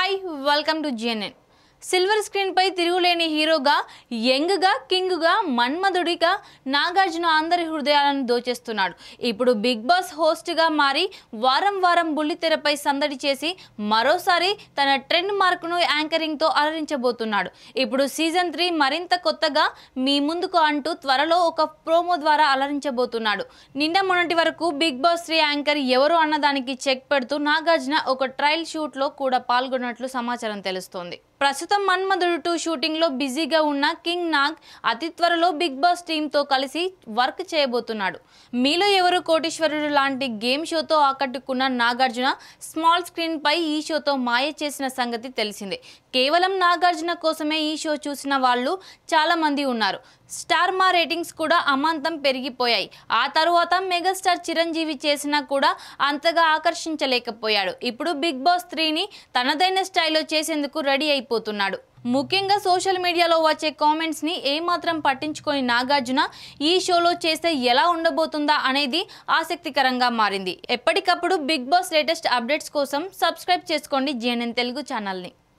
hi welcome to GNN silver స్క్రీన్పై తిరుగులేని హీరోగా యంగ్గా కింగ్గా మన్మధుడిగా నాగార్జున అందరి హృదయాలను దోచేస్తున్నాడు ఇప్పుడు బిగ్ బాస్ హోస్ట్గా మారి వారం వారం బుల్లితెరపై సందడి చేసి మరోసారి తన ట్రెండ్ మార్కును యాంకరింగ్తో అలరించబోతున్నాడు ఇప్పుడు సీజన్ త్రీ మరింత కొత్తగా మీ ముందుకు అంటూ త్వరలో ఒక ప్రోమో ద్వారా అలరించబోతున్నాడు నిన్న మొన్నటి వరకు బిగ్ బాస్ త్రీ యాంకర్ ఎవరు అన్నదానికి చెక్ పెడుతూ నాగార్జున ఒక ట్రయల్ షూట్లో కూడా పాల్గొన్నట్లు సమాచారం తెలుస్తోంది ప్రస్తుతం మన్మధుడు టూ షూటింగ్ లో బిజీగా ఉన్న కింగ్ నాగ్ అతి త్వరలో బిగ్ బాస్ టీమ్ తో కలిసి వర్క్ చేయబోతున్నాడు మీలో ఎవరు కోటీశ్వరుడు లాంటి గేమ్ షోతో ఆకట్టుకున్న నాగార్జున స్మాల్ స్క్రీన్ పై ఈ షోతో మాయ చేసిన సంగతి తెలిసిందే కేవలం నాగార్జున కోసమే ఈ షో చూసిన వాళ్ళు చాలా మంది ఉన్నారు స్టార్ మా రేటింగ్స్ కూడా అమాంతం పెరిగిపోయాయి ఆ తరువాత మెగాస్టార్ చిరంజీవి చేసినా కూడా అంతగా ఆకర్షించలేకపోయాడు ఇప్పుడు బిగ్ బాస్ త్రీని తనదైన స్టైల్లో చేసేందుకు రెడీ అయిపోతున్నాడు ముఖ్యంగా సోషల్ మీడియాలో వచ్చే కామెంట్స్ ని ఏమాత్రం పట్టించుకొని నాగార్జున ఈ షోలో చేస్తే ఎలా ఉండబోతుందా అనేది ఆసక్తికరంగా మారింది ఎప్పటికప్పుడు బిగ్ బాస్ లేటెస్ట్ అప్డేట్స్ కోసం సబ్స్క్రైబ్ చేసుకోండి జిఎన్ఎన్ తెలుగు ఛానల్ని